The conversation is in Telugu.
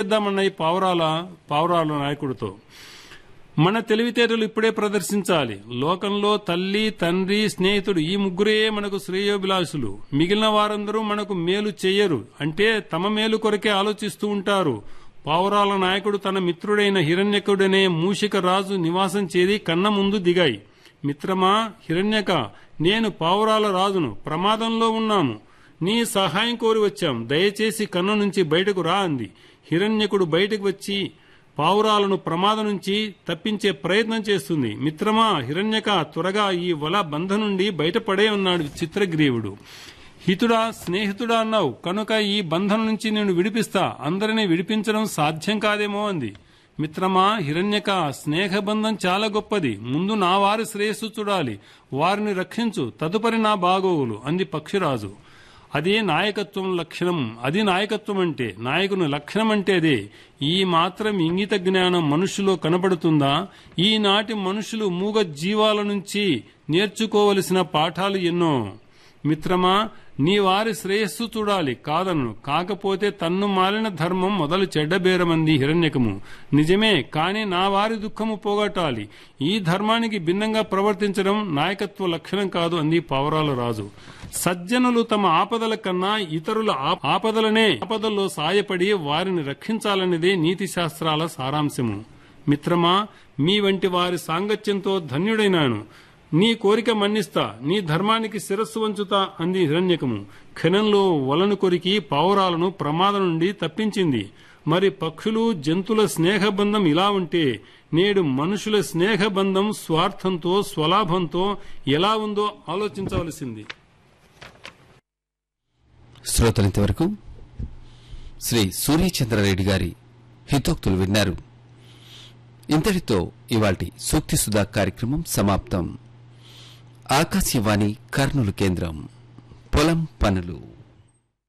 చేద్దామన్నాయి పావురాల పావురాల నాయకుడితో మన తెలివితేటలు ఇప్పుడే ప్రదర్శించాలి లోకంలో తల్లి తండ్రి స్నేహితుడు ఈ ముగ్గురే మనకు శ్రేయోభిలాషులు మిగిలిన వారందరూ మనకు మేలు చెయ్యరు అంటే తమ మేలు కొరకే ఆలోచిస్తూ ఉంటారు పావురాల నాయకుడు తన మిత్రుడైన హిరణ్యకుడనే మూషిక రాజు నివాసం చేరి కన్న ముందు దిగాయి మిత్రమా హిరణ్యక నేను పావురాల రాజును ప్రమాదంలో ఉన్నాము నీ సహాయం కోరి వచ్చాం దయచేసి కన్ను నుంచి బయటకు రా అంది హిరణ్యకుడు బయటకు వచ్చి పావురాలను ప్రమాదం నుంచి తప్పించే ప్రయత్నం చేస్తుంది మిత్రమా హిరణ్యక త్వరగా ఈ వల బంధ నుండి బయటపడే ఉన్నాడు చిత్రగ్రీవుడు హితుడా స్నేహితుడా అన్నావు కనుక ఈ బంధం నుంచి నేను విడిపిస్తా అందరినీ విడిపించడం సాధ్యం కాదేమో అంది మిత్రమా హిరణ్యక స్నేహబంధం చాలా గొప్పది ముందు నా వారి శ్రేయస్సు చూడాలి వారిని రక్షించు తదుపరి నా బాగోగులు అంది పక్షిరాజు అదే నాయకత్వం లక్షణం అది నాయకత్వం అంటే నాయకుని లక్షణం అంటే అదే ఈ మాత్రం ఇంగిత జ్ఞానం మనుషులో కనబడుతుందా ఈనాటి మనుషులు మూగ జీవాల నుంచి నేర్చుకోవలసిన పాఠాలు ఎన్నో మిత్రమా నీ వారి శ్రేయస్సు చూడాలి కాదను కాకపోతే తన్ను మాలిన ధర్మం మొదలు చెడ్డబేరమంది హిరణ్యకము నిజమే కాని నా వారి దుఃఖము పోగొట్టాలి ఈ ధర్మానికి భిన్నంగా ప్రవర్తించడం నాయకత్వ లక్షణం కాదు అంది పావురాల రాజు సజ్జనులు తమ ఆపదల కన్నా ఇతరుల ఆ- ఆపదలనే ఆపదల్లో సాయపడి వారిని రక్షించాలన్నదే నీతి శాస్త్రాల సారాంశము మిత్రమా మీ వంటి వారి సాంగత్యంతో ధన్యుడైనాను నీ కోరిక మన్నిస్తా నీ ధర్మానికి శిరస్సు వంచుతా అంది హిరణ్యకము క్షణంలో వలను కొరికి పావురాలను ప్రమాదం నుండి తప్పించింది మరి పక్షులు జంతుల స్నేహబంధం ఇలా ఉంటే నేడు మనుషుల స్నేహబంధం స్వార్థంతో స్వలాభంతో ఎలా ఉందో ఆలోచించవలసింది శ్రోతలింతవరకు శ్రీ సూర్యచంద్రారెడ్డి గారి హితోక్తులు విన్నారు ఇంతటితో ఇవాల్టి సూక్తి సుధా కార్యక్రమం సమాప్తం ఆకాశవాణి కర్నూలు కేంద్రం పొలం పనులు